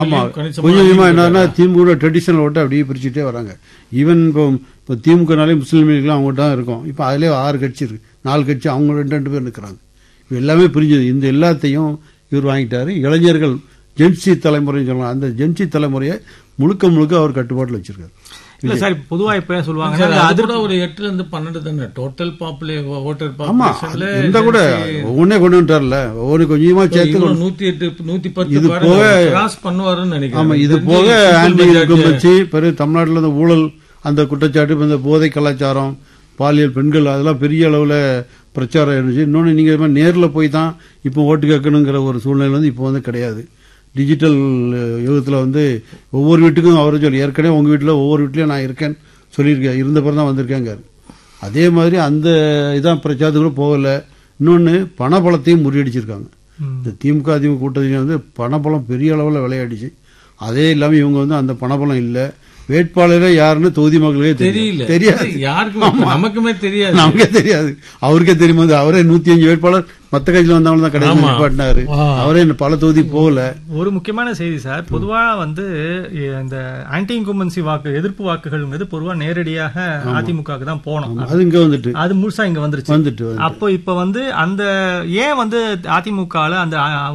ஆமா கணிசமா கொஞ்சம் கொஞ்சமா என்னன்னா திமுக ட்ரெடிஷனல் ஓட்டை அப்படியே பிரிச்சுட்டே வராங்க ஈவன் இப்போ இப்போ திமுகனாலே முஸ்லீம் லீக்லாம் அவங்ககிட்ட தான் இருக்கும் இப்போ அதுலேயே ஆறு கட்சி இருக்கு நாலு கட்சி அவங்க ரெண்டு ரெண்டு பேர் நிற்கிறாங்க இப்போ எல்லாமே பிரிஞ்சது இந்த எல்லாத்தையும் இவர் வாங்கிட்டாரு இளைஞர்கள் ஜென்சி தலைமுறைன்னு சொல்லலாம் அந்த ஜென்சி தலைமுறையை முழுக்க முழுக்க அவர் கட்டுப்பாட்டில் வச்சிருக்காரு இல்ல சார் இப்ப பொதுவா இப்ப ஏன் சொல்லுவாங்க சார், அது கூட ஒரு எட்டுல இருந்து பன்னெண்டு தானே டோட்டல் பாப்புலே ஓட்டர் ஆமா பாப்புலேஷன்ல இந்த கூட ஒவ்வொன்னே கொண்டு வந்துட்டார்ல ஒவ்வொரு கொஞ்சமா சேர்த்து கொண்டு- நூத்தி எட்டு நூத்தி பத்து இது பாருங்க, போக- கிராஸ் பண்ணுவாருன்னு நினைக்கிறேன் ஆமா இது தெரிஞ்சு போக simple ஆன்டி majority- இன்கம்பன்சி பிறகு தமிழ்நாட்டில் இந்த ஊழல் அந்த குற்றச்சாட்டு இப்ப இந்த போதை கலாச்சாரம் பாலியல் பெண்கள் அதெல்லாம் பெரிய அளவில் பிரச்சாரம் இருந்துச்சு இன்னொன்று நீங்கள் நேரில் போய் தான் இப்போ ஓட்டு கேட்கணுங்கிற ஒரு சூழ்நிலை வந்து இப்போ வந்து கிடையாது டிஜிட்டல் யுகத்தில் வந்து ஒவ்வொரு வீட்டுக்கும் அவர் சொல்லி ஏற்கனவே உங்கள் வீட்டில் ஒவ்வொரு வீட்லையும் நான் இருக்கேன் சொல்லியிருக்கேன் இருந்த பிறகு தான் வந்திருக்கேங்காரு அதே மாதிரி அந்த இதான் பிரச்சாரத்துக்குள்ள போகல இன்னொன்று பணபலத்தையும் முறியடிச்சிருக்காங்க இந்த திமுக அதிமுக கூட்டத்தில் வந்து பணபலம் பெரிய அளவில் விளையாடிச்சு அதே இல்லாமல் இவங்க வந்து அந்த பணபலம் இல்லை வேட்பாளரே யாருன்னு தொகுதி மக்களுக்கே தெரியல தெரியாது யாருக்குமே நமக்குமே தெரியாது நமக்கே தெரியாது அவருக்கே தெரியுமா அது அவரே நூத்தி அஞ்சு வேட்பாளர் மத்த கட்சியில் வந்தவங்க தான் கடைசி நிப்பாட்டினாரு அவரே இன்னும் பல தொகுதி போகல ஒரு முக்கியமான செய்தி சார் பொதுவா வந்து இ- இந்த ஆன்டி இன்கும்பன்சி வாக்கு எதிர்ப்பு வாக்குகள்ங்கிறது பொதுவா நேரடியாக அதிமுகவுக்கு தான் போனோம் அது இங்க வந்துட்டு அது முழுசா இங்க வந்துருச்சு வந்துட்டு வந்து- அப்போ இப்ப வந்து அந்த ஏன் வந்து அதிமுகல அந்த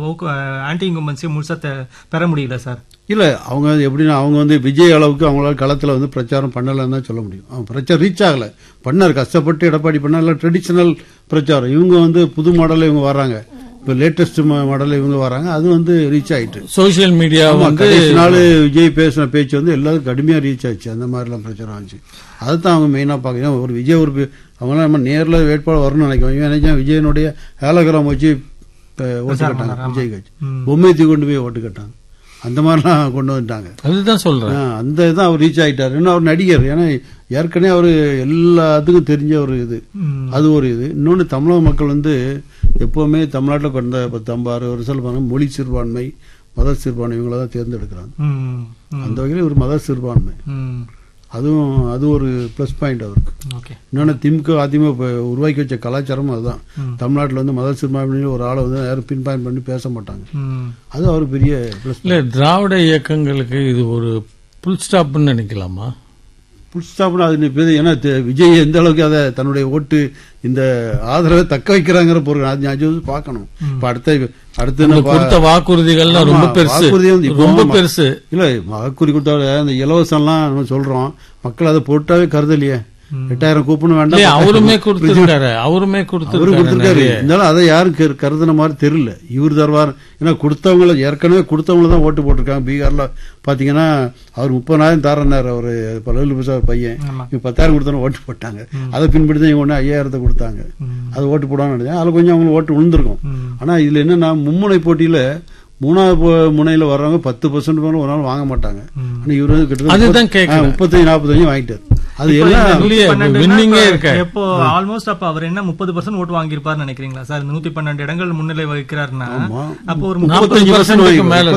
ஆன்டி இன்கும்பன்சி முழுசா தெ- பெற முடியல சார் இல்ல அவங்க எப்படின்னா அவங்க வந்து விஜய் அளவுக்கு அவங்களால களத்துல வந்து பிரச்சாரம் பண்ணலன்னு தான் சொல்ல முடியும் அவங்க பிரச்சாரம் ரீச் ஆகல பண்ணாரு கஷ்டப்பட்டு எடப்பாடி பண்ணால ட்ரெடிஷனல் பிரச்சாரம் இவங்க வந்து புது மாடல்ல இவங்க வராங்க இப்ப லேட்டஸ்ட் மாடல்ல இவங்க வராங்க அது வந்து ரீச் ஆயிட்டு சோசியல் மீடியா ஆமா, வந்து கடைசி நாள் விஜய் பேசின பேச்சு வந்து எல்லாரும் கடுமையா ரீச் ஆச்சு அந்த மாதிரிலாம் பிரச்சாரம் ஆச்சு அதுதான் அவங்க மெயினா பார்க்கணும் ஒரு விஜய் ஒரு பே- அவங்களாம் நம்ம நேர்ல வேட்பாளர் வரணும்னு நினைக்கிறோம் இவன் நினைச்சா விஜயனுடைய ஹேலோகிராம் வச்சு அஹ், ஓட்டு கட்டாங்க விஜய் கட்சி பொம்மை தூக்கி கொண்டு போய் ஓட்டு கட்டாங்க அந்த மாதிரிலாம் கொண்டு வந்துட்டாங்க அதுதான் சொல்றேன் ஆ, அந்த இதான் அவர் ரீச் ஆயிட்டார் இன்னும் அவர் நடிகர் ஏன்னா ஏற்கனவே அவர் எல்லாத்துக்கும் தெரிஞ்ச ஒரு இது ம். அது ஒரு இது இன்னொன்று தமிழக மக்கள் வந்து எப்பவுமே தமிழ்நாட்டில் கடந்த பத்து ஐம்பது அறுபது வருஷம் பாருங்க மொழி சிறுபான்மை மத சிறுபான்மை இவங்கள தான் தேர்ந்தெடுக்கிறாங்க ம், ம், அந்த வகையில் ஒரு மத சிறுபான்மை ம். அதுவும் அது ஒரு ப்ளஸ் பாயிண்ட் அவருக்கு ஓகே இன்னொன்று திமுக அதிமுக இப்ப உருவாக்கி வச்ச கலாச்சாரமும் அதுதான் தமிழ்நாட்டில் வந்து மத சிறுபான்மையில ஒரு ஆளை வந்து யாரும் பின் பாயிண்ட் பண்ணி பேச மாட்டாங்க ம். அது அவர் பெரிய ப்ளஸ் இல்ல திராவிட இயக்கங்களுக்கு இது ஒரு புல் ஸ்டாப்னு நினைக்கலாமா புல் ஸ்டாப்னு அது இப்ப இது ஏன்னா தெ- விஜய் எந்த அளவுக்கு அதை தன்னுடைய ஓட்டு இந்த ஆதரவை தக்க வைக்கிறாங்கிற பொருள் அது அது வந்து பார்க்கணும் இப்ப அடுத்த அடுத்து இந்த என்ன பா- கொடுத்த வாக்குறுதிகள்லாம் ரொம்ப ஆமா, பெருசு வாக்குறுதி வந்து இப்போ ரொம்ப ஆமா. பெருசு இல்ல வாக்குறுதி கொடுத்தால அந்த இலவசம்லாம் நம்ம சொல்றோம் மக்கள் அதை போட்டாவே கருதலையே எட்டாயிரம் கூப்பன் இல்லையா வேண்டாம் அவருமே கொடுத்திருக்காரு அவருமே அவரு கொடுத்திருக்காரு கொடுத்திருக்காரு நிறைய. இருந்தாலும் அதை யாரும் கரு- கருதுன மாதிரி தெரியல இவர் தருவார் ஏன்னா கொடுத்தவங்கள ஏற்கனவே கொடுத்தவங்கள தான் ஓட்டு போட்டிருக்காங்க பீகார்ல பாத்தீங்கன்னா அவர் முப்பதாயிரம் தாரனார் அவரு பல்லு பிரசாத் பையன் ஆமா. இவங்க பத்தாயிரம் கொடுத்தோன்னு ஓட்டு போட்டாங்க அதை பின்பற்றி தான் இவங்க ஒன்று ஐயாயிரத்தை கொடுத்தாங்க அது ஓட்டு போடான்னு நினைச்சேன் அதுல கொஞ்சம் அவங்களுக்கு ஓட்டு விழுந்திருக்கும் ம். ஆனா இதுல என்னன்னா மும்முனை போட்டியில மூணாவது போ- முனையில வர்றவங்க பத்து பர்சன்ட் மேல ஒரு நாள் வாங்க மாட்டாங்க ஆனா இவர் வந்து கிட்டத்தட்ட அதுதான் கேக்குறேன். முப்பத்தஞ்சு நாற்பத்தஞ்சு வாங்கிட்டாரு அது இப்ப எல்லாம் இந்த இல்லையே, 112 winning-ஏ இப்ப இருக்க. எப்போ ஆல்மோஸ்ட் அப்ப அவர் என்ன முப்பது பர்சன்ட் ஓட்டு வாங்கியிருப்பாரு நினைக்கிறீங்களா சார் இந்த நூத்தி பன்னெண்டு இடங்கள் முன்னிலை வகிக்கிறாருன்னா ஆமா. அப்போ ஒரு முப்பத்தஞ்சு 40% பர்சன்ட் க்கு மேல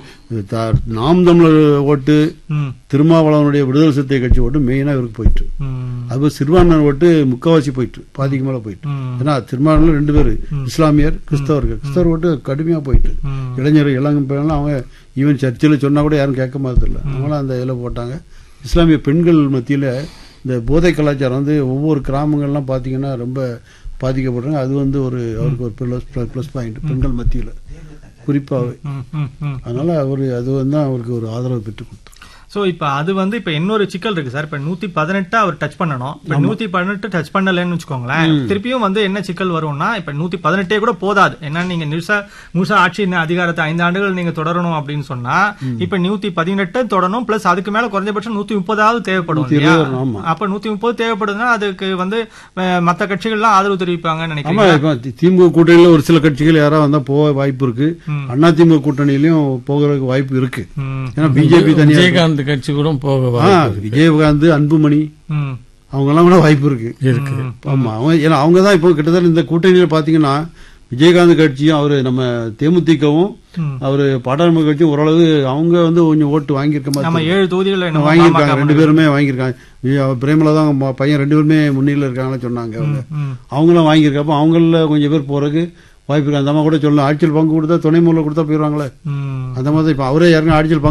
நாம் தமிழர் ஓட்டு ம், திருமாவளவனுடைய விடுதலை சிறுத்தை கட்சி ஓட்டு மெயினா இவருக்கு போயிட்டு ம், அது சிறுபான்மையினர் ஓட்டு முக்காவாசி போயிட்டு பாதிக்கு மேல போயிட்டு ம். ஏன்னா திருமாவளவன் ரெண்டு பேரு இஸ்லாமியர் கிறிஸ்தவர்கள் கிறிஸ்தவர் ஓட்டு கடுமையா போயிட்டு ம். இளைஞர் இளங்க பேரெல்லாம் அவங்க ஈவன் சர்ச்சில் சொன்னா கூட யாரும் கேட்க மாதிரி இல்லை அவங்களும் அந்த இதில் போட்டாங்க இஸ்லாமிய பெண்கள் மத்தியில இந்த போதை கலாச்சாரம் வந்து ஒவ்வொரு கிராமங்கள்லாம் பாத்தீங்கன்னா ரொம்ப பாதிக்கப்படுறாங்க அது வந்து ஒரு அவருக்கு ஒரு ப்ளஸ் ப்ளஸ் பாயிண்ட் பெண்கள் மத்தியில குறிப்பாகவே ம், ம், ம். அதனால அவரு அது வந்து அவருக்கு ஒரு ஆதரவு பெற்று கொடுத்தார் சோ இப்ப அது வந்து இப்ப இன்னொரு சிக்கல் இருக்கு சார் இப்ப நூத்தி பதினெட்டு அவர் டச் பண்ணணும் இப்ப நூத்தி பதினெட்டு டச் பண்ணலன்னு வச்சுக்கோங்களேன் திருப்பியும் வந்து என்ன சிக்கல் வரும்னா இப்ப நூத்தி பதினெட்டே கூட போதாது ஏன்னா நீங்க முழுசா முழுசா ஆட்சி என்ன அதிகாரத்தை ஐந்து ஆண்டுகள் நீங்க தொடரணும் அப்படின்னு சொன்னா இப்ப நூத்தி பதினெட்டு தொடரணும் பிளஸ் அதுக்கு மேல குறைஞ்சபட்சம் நூத்தி முப்பதாவது தேவைப்படும் இல்லையா இருபது, ஆமா. அப்ப நூத்தி முப்பது தேவைப்படுதுன்னா அதுக்கு வந்து அஹ், மத்த கட்சிகள்லாம் ஆதரவு தெரிவிப்பாங்கன்னு ஆமா நினைக்கிறேன் இப்ப தி- திமுக கூட்டணியில ஒரு சில கட்சிகள் யாராவது வந்தா போக வாய்ப்பு இருக்கு அண்ணா திமுக கூட்டணியிலயும் போகிறதுக்கு வாய்ப்பு இருக்கு ம், ஏன்னா பிஜேபி தனியா விஜயகாந்த் கட்சி கூட போக ஆ, வாய்ப்பு விஜயகாந்த் அன்புமணி ம், அவங்க எல்லாம் கூட வாய்ப்பு இருக்கு இருக்கு ஆமா அவங்க ஏன்னா அவங்க தான் இப்போ கிட்டத்தட்ட இந்த கூட்டணியில பாத்தீங்கன்னா விஜயகாந்த் கட்சியும் அவரு நம்ம தேமுதிகவும் ம். அவரு பாட்டாளி கட்சியும் ஓரளவு அவங்க வந்து கொஞ்சம் ஓட்டு வாங்கியிருக்க மாதிரி நம்ம ஏழு தொகுதிகள் தெரியுது. வாங்கியிருக்காங்க ரெண்டு பேருமே வாங்கியிருக்காங்க வி- அவ பிரேமலா தான் அவங்க பையன் ரெண்டு பேருமே முன்னிலையில் இருக்காங்கன்னு சொன்னாங்க அவங்க ம், அவங்களும் வாங்கியிருக்கப்ப அவங்கள கொஞ்சம் பேர் போறதுக்கு வாய்ப்பு இருக்கு அந்த அம்மா கூட சொல்லலாம் ஆட்சியில் பங்கு கொடுத்தா துணை மூலம் கொடுத்தா போயிடுவாங்களே ம். அந்த மாதிரி இப்போ அவரே யாருக்கும் ஆட்சியில் பங்கு